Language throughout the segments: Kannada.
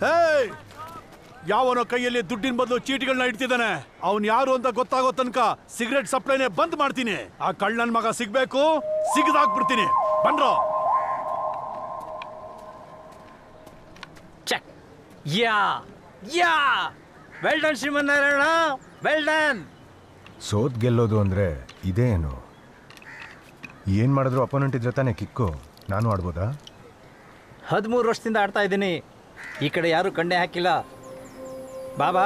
ಹೇಯ್ ಯಾವನೋ ಕೈಯಲ್ಲಿ ದುಡ್ಡಿನ ಬದಲು ಚೀಟಿಗಳನ್ನ ಇಡ್ತಿದ್ದಾನೆ ಅವನ್ ಯಾರು ಅಂತ ಗೊತ್ತಾಗೋ ತನಕ ಸಿಗರೆಟ್ ಸಪ್ಲೈನೇ ಬಂದ್ ಮಾಡ್ತೀನಿ ಆ ಕಳ್ಳನ್ ಮಗ ಸಿಗ್ಬೇಕು ಸಿಗದಾಕ್ಬಿಡ್ತೀನಿ ಬನ್ರೋ check yeah yeah well done Shrimannarayana well done ಸೋತ್ ಗೆಲ್ಲೋದು ಅಂದರೆ ಇದೇ ಏನು ಏನು ಮಾಡಿದ್ರು ಅಪೋನೆಂಟ್ ಇದ್ರೆ ತಾನೇ ಕಿಕ್ಕು ನಾನು ಆಡ್ಬೋದಾ ಹದಿಮೂರು ವರ್ಷದಿಂದ ಆಡ್ತಾ ಇದ್ದೀನಿ ಈ ಕಡೆ ಯಾರು ಕಣ್ಣೆ ಹಾಕಿಲ್ಲ ಬಾಬಾ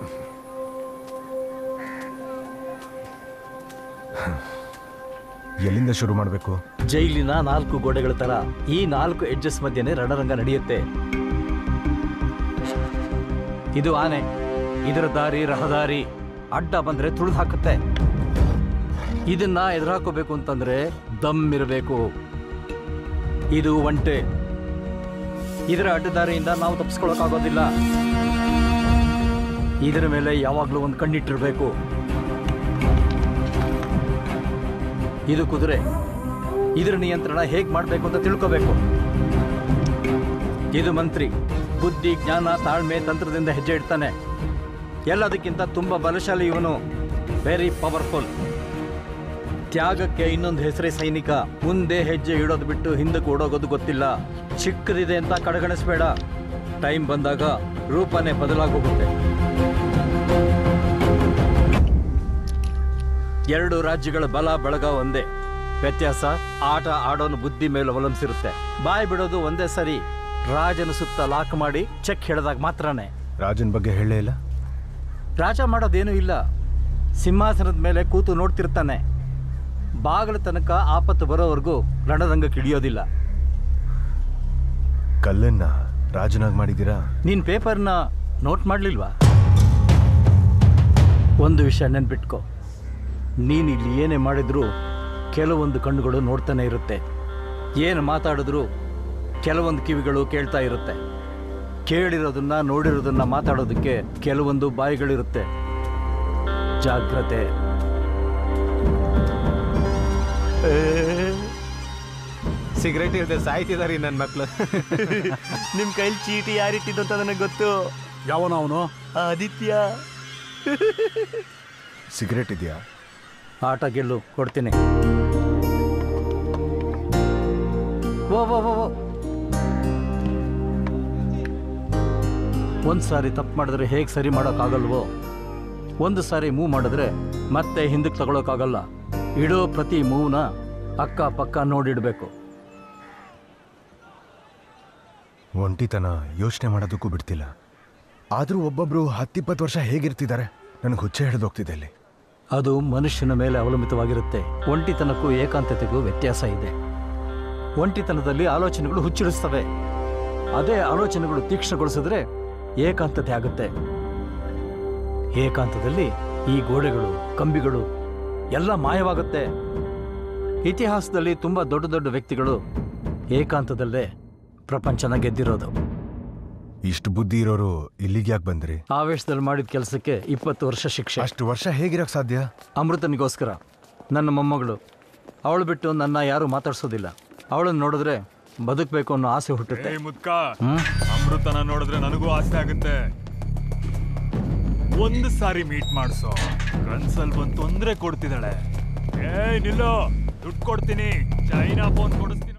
ಎಲ್ಲಿಂದ ಶುರು ಮಾಡಬೇಕು ಜೈಲಿನ ನಾಲ್ಕು ಗೋಡೆಗಳ ತರ ಈ ನಾಲ್ಕು ಎಡ್ಜಸ್ ಮಧ್ಯೆನೆ ರಣರಂಗ ನಡೆಯುತ್ತೆ ಇದು ಆನೆ ಇದರ ದಾರಿ ರಹದಾರಿ ಅಡ್ಡ ಬಂದ್ರೆ ತುಳಿದು ಹಾಕುತ್ತೆ ಇದನ್ನ ಎದುರಾಕೋಬೇಕು ಅಂತಂದ್ರೆ ದಮ್ ಇರಬೇಕು ಇದು ಒಂಟೆ ಇದರ ಅಡ್ಡದಾರಿಯಿಂದ ನಾವು ತಪ್ಪಿಸ್ಕೊಳಕ್ಕಾಗೋದಿಲ್ಲ ಇದರ ಮೇಲೆ ಯಾವಾಗಲೂ ಒಂದು ಕಣ್ಣಿಟ್ಟಿರ್ಬೇಕು ಇದು ಕುದುರೆ ಇದರ ನಿಯಂತ್ರಣ ಹೇಗೆ ಮಾಡಬೇಕು ಅಂತ ತಿಳ್ಕೋಬೇಕು ಇದು ಮಂತ್ರಿ ಬುದ್ಧಿ ಜ್ಞಾನ ತಾಳ್ಮೆ ತಂತ್ರದಿಂದ ಹೆಜ್ಜೆ ಇಡ್ತಾನೆ ಎಲ್ಲದಕ್ಕಿಂತ ತುಂಬ ಬಲಶಾಲಿ ಇವನು ವೆರಿ ಪವರ್ಫುಲ್ ತ್ಯಾಗಕ್ಕೆ ಇನ್ನೊಂದು ಹೆಸರೇ ಸೈನಿಕ ಮುಂದೆ ಹೆಜ್ಜೆ ಇಡೋದು ಬಿಟ್ಟು ಹಿಂದಕ್ಕೆ ಓಡೋಗೋದು ಗೊತ್ತಿಲ್ಲ ಚಿಕ್ಕದಿದೆ ಅಂತ ಕಡೆಗಣಿಸ್ಬೇಡ ಟೈಮ್ ಬಂದಾಗ ರೂಪನೇ ಬದಲಾಗೋಗುತ್ತೆ ಎರಡು ರಾಜ್ಯಗಳ ಬಲ ಬಳಗ ಒಂದೇ ವ್ಯತ್ಯಾಸ ಆಟ ಆಡೋನು ಬುದ್ಧಿ ಮೇಲೆ ಅವಲಂಬಿಸಿರುತ್ತೆ ಬಾಯಿ ಬಿಡೋದು ಒಂದೇ ಸರಿ ರಾಜನ ಸುತ್ತ ಲಾಕ್ ಮಾಡಿ ಚೆಕ್ ಹಿಡಿದಾಗ ಮಾತ್ರನೇ ರಾಜನ ಬಗ್ಗೆ ಹೇಳೇ ಇಲ್ಲ ರಾಜ ಮಾಡೋದೇನೂ ಇಲ್ಲ ಸಿಂಹಾಸನದ ಮೇಲೆ ಕೂತು ನೋಡ್ತಿರ್ತಾನೆ ಬಾಗಿಲ ತನಕ ಆಪತ್ತು ಬರೋವರೆಗೂ ರಣರಂಗಕ್ಕೆ ಇಳಿಯೋದಿಲ್ಲ ಕಲ್ಲನ್ನ ರಾಜನಾಗಿ ಮಾಡಿದ್ದೀರಾ ನೀನ್ ಪೇಪರ್ನ ನೋಟ್ ಮಾಡಲಿಲ್ವಾ ಒಂದು ವಿಷಯ ನೆನ್ಪಿಟ್ಕೋ ನೀನು ಇಲ್ಲಿ ಏನೇ ಮಾಡಿದ್ರು ಕೆಲವೊಂದು ಕಣ್ಣುಗಳು ನೋಡ್ತಾನೆ ಇರುತ್ತೆ ಏನು ಮಾತಾಡಿದ್ರು ಕೆಲವೊಂದು ಕಿವಿಗಳು ಕೇಳ್ತಾ ಇರುತ್ತೆ ಕೇಳಿರೋದನ್ನ ನೋಡಿರೋದನ್ನ ಮಾತಾಡೋದಕ್ಕೆ ಕೆಲವೊಂದು ಬಾಯಿಗಳಿರುತ್ತೆ ಜಾಗ್ರತೆ ಸಿಗರೇಟ್ ಇಲ್ಲದೆ ಸಾಯ್ತಿದಾರಿ ನನ್ನ ಮಕ್ಳು ನಿಮ್ ಕೈಲಿ ಚೀಟಿ ಯಾರಿಟ್ಟಿದ್ದು ಅಂತ ನನಗೆ ಗೊತ್ತು ಯಾವನ ಅವನು ಆದಿತ್ಯ ಸಿಗರೇಟ್ ಇದೆಯಾ ಆಟ ಗೆಲ್ಲು ಕೊಡ್ತೀನಿ ಓ ಓ ಓ, ಓ. ಒಂದ್ ಸಾರಿ ತಪ್ಪು ಮಾಡಿದ್ರೆ ಹೇಗೆ ಸರಿ ಮಾಡೋಕ್ಕಾಗಲ್ವೋ ಒಂದು ಸಾರಿ ಮೂವ್ ಮಾಡಿದ್ರೆ ಮತ್ತೆ ಹಿಂದಕ್ಕೆ ತಗೊಳಕ್ಕಾಗಲ್ಲ ಇಡೋ ಪ್ರತಿ ಮೂವ್ನ ಅಕ್ಕ ಪಕ್ಕ ನೋಡಿಡ್ಬೇಕು ಒಂಟಿತನ ಯೋಚನೆ ಮಾಡೋದಕ್ಕೂ ಬಿಡ್ತಿಲ್ಲ ಆದರೂ ಒಬ್ಬೊಬ್ರು ಹತ್ತಿಪ್ಪತ್ತು ವರ್ಷ ಹೇಗಿರ್ತಿದ್ದಾರೆ ನನಗೆ ಹುಚ್ಚೆ ಹಿಡಿದೋಗ್ತಿದೆ ಇಲ್ಲಿ ಅದು ಮನುಷ್ಯನ ಮೇಲೆ ಅವಲಂಬಿತವಾಗಿರುತ್ತೆ ಒಂಟಿತನಕ್ಕೂ ಏಕಾಂತತೆಗೂ ವ್ಯತ್ಯಾಸ ಇದೆ ಒಂಟಿತನದಲ್ಲಿ ಆಲೋಚನೆಗಳು ಹುಚ್ಚಿಡಿಸ್ತವೆ ಅದೇ ಆಲೋಚನೆಗಳು ತೀಕ್ಷ್ಣಗೊಳಿಸಿದ್ರೆ ಏಕಾಂತತೆ ಆಗುತ್ತೆ ಏಕಾಂತದಲ್ಲಿ ಈ ಗೋಡೆಗಳು ಕಂಬಿಗಳು ಎಲ್ಲ ಮಾಯವಾಗುತ್ತೆ ಇತಿಹಾಸದಲ್ಲಿ ತುಂಬಾ ದೊಡ್ಡ ದೊಡ್ಡ ವ್ಯಕ್ತಿಗಳು ಏಕಾಂತದಲ್ಲೇ ಪ್ರಪಂಚನ ಗೆದ್ದಿರೋದು ಇಷ್ಟು ಬುದ್ಧಿ ಇರೋರು ಇಲ್ಲಿಗೆ ಯಾಕೆ ಬಂದ್ರಿ ಆವೇಶದಲ್ಲಿ ಮಾಡಿದ ಕೆಲಸಕ್ಕೆ ಇಪ್ಪತ್ತು ವರ್ಷ ಶಿಕ್ಷೆ ಅಷ್ಟು ವರ್ಷ ಹೇಗಿರಕ್ ಸಾಧ್ಯ ಅಮೃತನಿಗೋಸ್ಕರ ನನ್ನ ಮೊಮ್ಮಗಳು ಅವಳು ಬಿಟ್ಟು ನನ್ನ ಯಾರು ಮಾತಾಡ್ಸೋದಿಲ್ಲ ಅವಳನ್ನು ನೋಡಿದ್ರೆ ಬದುಕಬೇಕು ಅನ್ನೋ ಆಸೆ ಹುಟ್ಟುತ್ತೆ ಏಯ್ ಮುದ್ಕ ಹ್ಮ್? ಅಮೃತನ ನೋಡಿದ್ರೆ ನನಗೂ ಆಸೆ ಆಗುತ್ತೆ ಒಂದು ಸಾರಿ ಮೀಟ್ ಮಾಡಿಸೋ ಕನ್ಸಲ್ ಬಂದು ತೊಂದ್ರೆ ಕೊಡ್ತಿದ್ದಾಳೆ ಏಯ್ ನಿಲ್ಲೋ ದುಡ್ಡು ಕೊಡ್ತೀನಿ ಚೈನಾ ಫೋನ್ ಕೊಡಿಸ್ತೀನಿ